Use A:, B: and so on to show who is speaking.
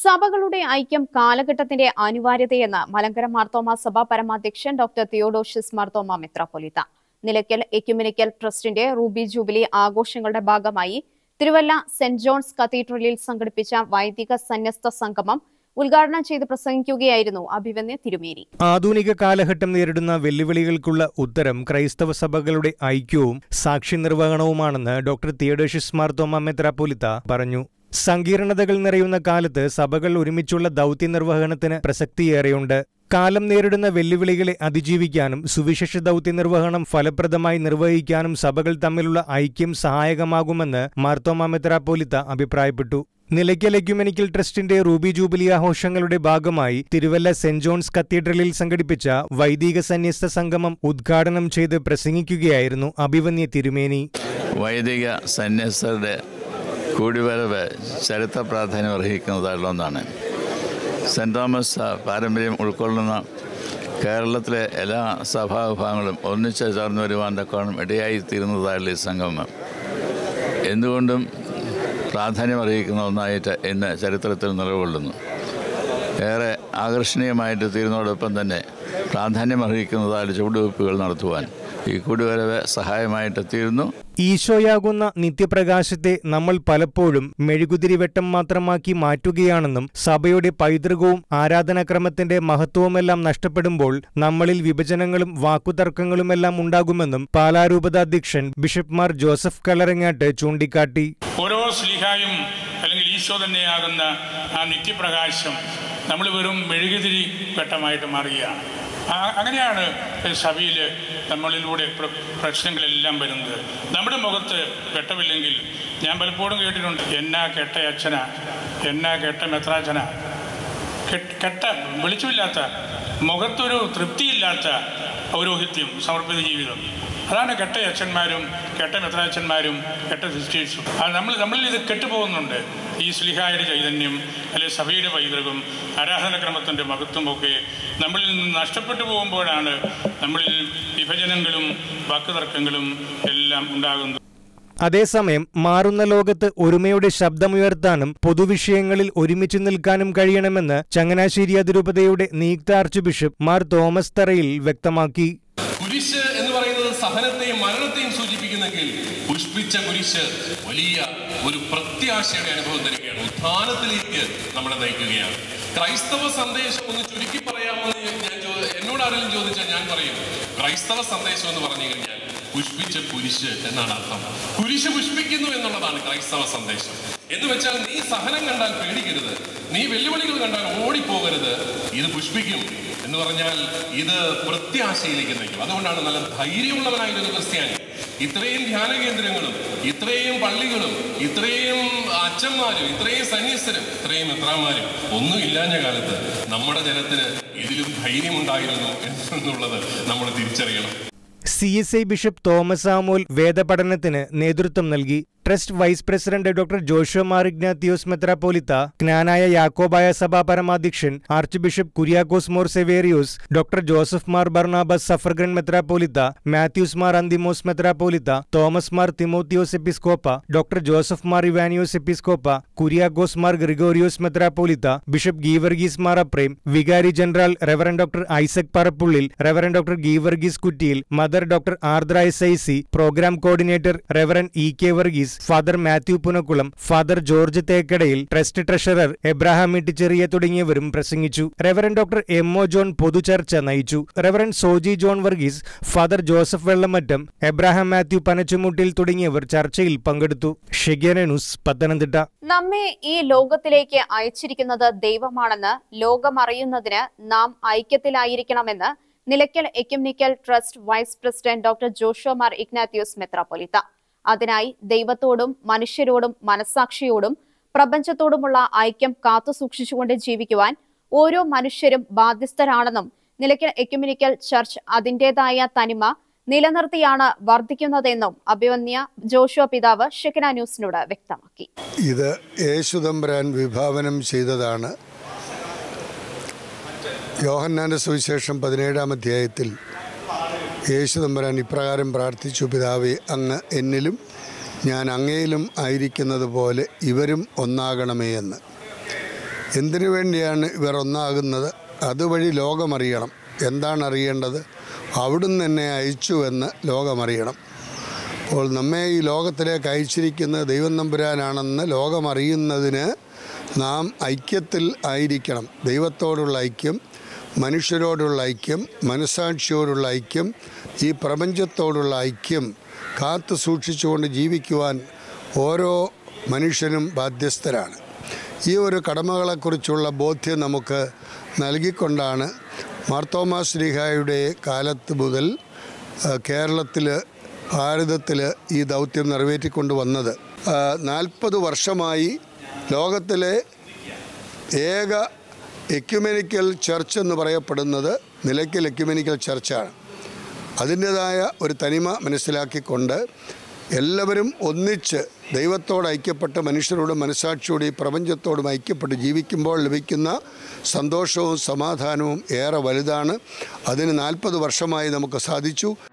A: സഭകളുടെ ഐക്യം കാലഘട്ടത്തിന്റെ അനിവാര്യതയെന്ന് മലങ്കര മാർത്തോമ സഭ പരമാധ്യക്ഷൻ ഡോക്ടർ തിയോഡോഷ്യസ് മാർത്തോമ മെത്രാപ്പൊലിത്ത നിലയ്ക്കൽ എക്യുമിനിക്കൽ ട്രസ്റ്റിന്റെ റൂബി ജൂബിലി ആഘോഷങ്ങളുടെ ഭാഗമായി തിരുവല്ല സെന്റ് ജോൺസ് കത്തീഡ്രലിൽ സംഘടിപ്പിച്ച വൈദിക സന്യസ്ത സംഗമം ഉദ്ഘാടനം ചെയ്ത് പ്രസംഗിക്കുകയായിരുന്നു അഭിവന്യ തിരുമേനി
B: ആധുനിക കാലഘട്ടം നേരിടുന്ന വെല്ലുവിളികൾക്കുള്ള ഉത്തരം ക്രൈസ്തവ സഭകളുടെ ഐക്യവും സാക്ഷി നിർവഹണവുമാണെന്ന് ഡോക്ടർ തിയഡോഷ്യസ് മാർത്തോമ മെത്രാപ്പൊലിത്ത പറഞ്ഞു സങ്കീർണതകൾ നിറയുന്ന കാലത്ത് സഭകൾ ഒരുമിച്ചുള്ള ദൗത്യ നിർവഹണത്തിന് പ്രസക്തിയേറെയുണ്ട് കാലം നേരിടുന്ന വെല്ലുവിളികളെ അതിജീവിക്കാനും സുവിശേഷ ദൗത്യ നിർവഹണം ഫലപ്രദമായി നിർവഹിക്കാനും സഭകൾ തമ്മിലുള്ള ഐക്യം സഹായകമാകുമെന്ന് മാർത്തോമ മെത്രാപ്പൊലിത്ത അഭിപ്രായപ്പെട്ടു നിലയ്ക്കൽ എക്യുമെനിക്കൽ ട്രസ്റ്റിന്റെ റൂബി ജൂബിലി ആഘോഷങ്ങളുടെ ഭാഗമായി തിരുവല്ല സെന്റ് ജോൺസ് കത്തീഡ്രലിൽ സംഘടിപ്പിച്ച വൈദിക സന്യസ്ത സംഗമം ഉദ്ഘാടനം ചെയ്ത് പ്രസംഗിക്കുകയായിരുന്നു അഭിവന്യ തിരുമേനി
C: വൈദിക സന്യസ്തരുടെ കൂടിവരവ് ചരിത്ര പ്രാധാന്യം അർഹിക്കുന്നതായിട്ടുള്ള ഒന്നാണ് സെൻറ് തോമസ് പാരമ്പര്യം ഉൾക്കൊള്ളുന്ന കേരളത്തിലെ എല്ലാ സഭാവിഭാഗങ്ങളും ഒന്നിച്ച് ചേർന്ന് വരുവാൻ തക്കോണം ഇടയായി തീരുന്നതായുള്ള ഈ സംഗമം എന്തുകൊണ്ടും പ്രാധാന്യം അർഹിക്കുന്ന ഒന്നായിട്ട് ഇന്ന് ചരിത്രത്തിൽ നിലകൊള്ളുന്നു ഏറെ ആകർഷണീയമായിട്ട് തീരുന്നതോടൊപ്പം തന്നെ പ്രാധാന്യം അർഹിക്കുന്നതായ ചുവടുവയ്പ്പുകൾ നടത്തുവാൻ ഈ കൂടിവരവ് സഹായമായിട്ട് തീരുന്നു
B: ഈശോയാകുന്ന നിത്യപ്രകാശത്തെ നമ്മൾ പലപ്പോഴും മെഴുകുതിരിവെട്ടം മാത്രമാക്കി മാറ്റുകയാണെന്നും സഭയുടെ പൈതൃകവും ആരാധനാക്രമത്തിന്റെ മഹത്വവുമെല്ലാം നഷ്ടപ്പെടുമ്പോൾ നമ്മളിൽ വിഭജനങ്ങളും വാക്കുതർക്കങ്ങളുമെല്ലാം ഉണ്ടാകുമെന്നും പാലാരൂപതാധ്യക്ഷൻ ബിഷപ്പ് മാർ ജോസഫ് കളറങ്ങാട്ട് ചൂണ്ടിക്കാട്ടി
D: ഓരോ സ്ലിഹായും അല്ലെങ്കിൽ ഈശോ തന്നെയാകുന്ന ആ നിത്യപ്രകാശം നമ്മൾ വെറും മെഴുകുതിരി വെട്ടമായിട്ട് മാറുകയാണ് ആ- അങ്ങനെയാണ് സഭയിൽ നമ്മളിലൂടെ പ്ര- പ്രശ്നങ്ങളെല്ലാം വരുന്നത് നമ്മുടെ മുഖത്ത് വെട്ടമില്ലെങ്കിൽ ഞാൻ പലപ്പോഴും കേട്ടിട്ടുണ്ട് എന്നാ കെട്ട അച്ഛന എന്നാ കെട്ട മെത്രാച്ചന കെട്ട്- കെട്ട വെളിച്ചമില്ലാത്ത മുഖത്തൊരു തൃപ്തിയില്ലാത്ത പൗരോഹിത്യം സമർപ്പിത ജീവിതം അതാണ് കെട്ട അച്ഛന്മാരും കെട്ട മെത്രാച്ചന്മാരും കെട്ട സിസ്റ്റേഴ്സും അത് നമ്മൾ നമ്മളിൽ ഇത് കെട്ടുപോകുന്നുണ്ട് ഈ സ്ലിഹായുടെ ചൈതന്യം അല്ലെ സഭയുടെ പൈതൃകം ആരാധനക്രമത്തിൻ്റെ മഹത്വമൊക്കെ നമ്മളിൽ നിന്ന് നഷ്ടപ്പെട്ടു പോകുമ്പോഴാണ് നമ്മളിൽ വിഭജനങ്ങളും വാക്കുതർക്കങ്ങളും എല്ലാം ഉണ്ടാകുന്നത്
B: അതേസമയം മാറുന്ന ലോകത്ത് ഒരുമയുടെ ശബ്ദമുയർത്താനും പൊതുവിഷയങ്ങളിൽ ഒരുമിച്ച് നിൽക്കാനും കഴിയണമെന്ന് ചങ്ങനാശ്ശേരി അതിരൂപതയുടെ നിയുക്ത ആർച്ച് ബിഷപ്പ് മാർ തോമസ് തറയിൽ വ്യക്തമാക്കി
E: കുരിശ് എന്ന് പറയുന്നത് സഹനത്തെയും മരണത്തെയും സൂചിപ്പിക്കുന്നെങ്കിൽ പുഷ്പിച്ച കുരിശ് വലിയ ഒരു പ്രത്യാശയുടെ അനുഭവം തരികയാണ് ഉത്ഥാനത്തിലേക്ക് നമ്മളെ നയിക്കുകയാണ് ക്രൈസ്തവ സന്ദേശം ഒന്ന് ചുരുക്കി പറയാമോ എന്ന് ഞാൻ ചോ- എന്നോട് ആരെങ്കിലും ചോദിച്ചാൽ ഞാൻ പറയും ക്രൈസ്തവ സന്ദേശം എന്ന് പറഞ്ഞു കഴിഞ്ഞാൽ പുഷ്പിച്ച കുരിശ് എന്നാണ് അർത്ഥം കുരിശ് പുഷ്പിക്കുന്നു എന്നുള്ളതാണ് ക്രൈസ്തവ സന്ദേശം എന്ന് വെച്ചാൽ നീ സഹനം കണ്ടാൽ പേടിക്കരുത് നീ വെല്ലുവിളികൾ കണ്ടാൽ ഓടിപ്പോകരുത് ഇത് പുഷ്പിക്കും എന്ന് പറഞ്ഞാൽ ഇത് പ്രത്യാശയിലേക്ക് നയിക്കും അതുകൊണ്ടാണ് നല്ല ധൈര്യമുള്ളവനായിരുന്ന ക്രിസ്ത്യാനി ഇത്രയും ധ്യാന കേന്ദ്രങ്ങളും ഇത്രയും പള്ളികളും ഇത്രയും അച്ഛന്മാരും ഇത്രയും സന്യസ്തരും ഇത്രയും എത്രാമാരും ഒന്നും ഇല്ലാഞ്ഞ കാലത്ത് നമ്മുടെ ജനത്തിന് ഇതിലും ധൈര്യമുണ്ടായിരുന്നു എന്നുള്ളത് നമ്മൾ തിരിച്ചറിയണം
B: C S I bishop Thomas ആമോൽ വേദപഠനത്തിന് നേതൃത്വം നൽകി trust vice president doctor Joshua Mar Ignathios മെത്രാപ്പോലിത്ത ജ്ഞാനായ യാക്കോബായ സഭാ പരമാധ്യക്ഷൻ archbishop Kuriakose Mor Severios doctor Joseph Mar Barnabas suffragan മെത്രാപ്പോലിത്ത മാത്യൂസ് മാർ അന്തിമോസ് മെത്രാപ്പോലിത്ത തോമസ് മാർ തിമോത്തിയോസ് എപ്പിസ്കോപ്പ ഡോക്ടർ ജോസഫ് മാർ ഇവാനിയോസ് എപ്പിസ്കോപ്പ കുര്യാക്കോസ് മാർ ഗ്രിഗോറിയോസ് മെത്രാപ്പോലിത്ത ബിഷപ്പ് ഗീവർഗീസ് മാർ അപ്രേം വികാരി general reverend doctor Isaac Parappullil reverend doctor Geevarghese Kuttiyil mother doctor Ardra S I C programme coordinator reverend E K Varghese father Mathew Punakkulam father George Thekkadayil trust treasurer Abraham Ittycheriya തുടങ്ങിയവരും പ്രസംഗിച്ചു reverend doctor M O John പൊതുചർച്ച നയിച്ചു reverend Soji John Varghese father Joseph Vellamattom Abraham Mathew Panachumuttil തുടങ്ങിയവർ ചർച്ചയിൽ പങ്കെടുത്തു ഷെഗേന news Pathanamthitta
A: നമ്മെ ഈ ലോകത്തിലേക്ക് അയച്ചിരിക്കുന്നത് ദൈവമാണെന്ന് ലോകമറിയുന്നതിന് നാം ഐക്യത്തിലായിരിക്കണമെന്ന് Nilackal ecumenical trust vice president doctor Joshua Mar Ignathios മെത്രാപ്പൊലിത്ത അതിനായി ദൈവത്തോടും മനുഷ്യരോടും മനസ്സാക്ഷിയോടും പ്രപഞ്ചത്തോടുമുള്ള ഐക്യം കാത്തുസൂക്ഷിച്ചുകൊണ്ട് ജീവിക്കുവാൻ ഓരോ മനുഷ്യരും ബാധ്യസ്ഥരാണെന്നും നിലയ്ക്കൽ എക്യുമിനിക്കൽ ചർച്ച് അതിന്റേതായ തനിമ നിലനിർത്തിയാണ് വർദ്ധിക്കുന്നതെന്നും അഭിവന്യ ജോഷോ പിതാവ് ഷെക്കിന ന്യൂസിനോട് വ്യക്തമാക്കി
F: ഇത് യേശുദമ്പരാൻ വിഭാവനം ചെയ്തതാണ് യോഹന്നാൻ്റെ സുവിശേഷം പതിനേഴാം അധ്യായത്തിൽ യേശുദമ്പരാൻ ഇപ്രകാരം പ്രാർത്ഥിച്ചു പിതാവേ അങ്ങ് എന്നിലും ഞാൻ അങ്ങയിലും ആയിരിക്കുന്നത് പോലെ ഇവരും ഒന്നാകണമേ എന്ന് എന്തിനു വേണ്ടിയാണ് ഇവർ ഒന്നാകുന്നത് അതുവഴി ലോകമറിയണം എന്താണ് അറിയേണ്ടത് അവിടുന്ന് എന്നെ അയച്ചു എന്ന് ലോകമറിയണം അപ്പോൾ നമ്മെ ഈ ലോകത്തിലേക്ക് അയച്ചിരിക്കുന്നത് ദൈവം നമ്പുരാനാണെന്ന് ലോകമറിയുന്നതിന് നാം ഐക്യത്തിൽ ആയിരിക്കണം ദൈവത്തോടുള്ള ഐക്യം മനുഷ്യരോടുള്ള ഐക്യം മനസാക്ഷിയോടുള്ള ഐക്യം ഈ പ്രപഞ്ചത്തോടുള്ള ഐക്യം കാത്തു സൂക്ഷിച്ചുകൊണ്ട് ജീവിക്കുവാൻ ഓരോ മനുഷ്യനും ബാധ്യസ്ഥരാണ് ഈ ഒരു കടമകളെക്കുറിച്ചുള്ള ബോധ്യം നമുക്ക് നൽകിക്കൊണ്ടാണ് മാർത്തോമാ ശ്രീഹായുടെ കാലത്ത് മുതൽ കേരളത്തിൽ ഭാരതത്തിൽ ഈ ദൗത്യം നിറവേറ്റിക്കൊണ്ട് വന്നത് നാൽപ്പത് വർഷമായി ലോകത്തിലെ ഏക എക്യുമെനിക്കൽ ചർച്ച് എന്ന് പറയപ്പെടുന്നത് നിലയ്ക്കൽ എക്യുമെനിക്കൽ ചർച്ചാണ് അതിൻ്റെതായ ഒരു തനിമ മനസ്സിലാക്കിക്കൊണ്ട് എല്ലാവരും ഒന്നിച്ച് ദൈവത്തോട് ഐക്യപ്പെട്ട് മനുഷ്യരോടും മനസാക്ഷിയോടും ഈ പ്രപഞ്ചത്തോടും ഐക്യപ്പെട്ട് ജീവിക്കുമ്പോൾ ലഭിക്കുന്ന സന്തോഷവും സമാധാനവും ഏറെ വലുതാണ് അതിന് നാൽപ്പത് വർഷമായി നമുക്ക് സാധിച്ചു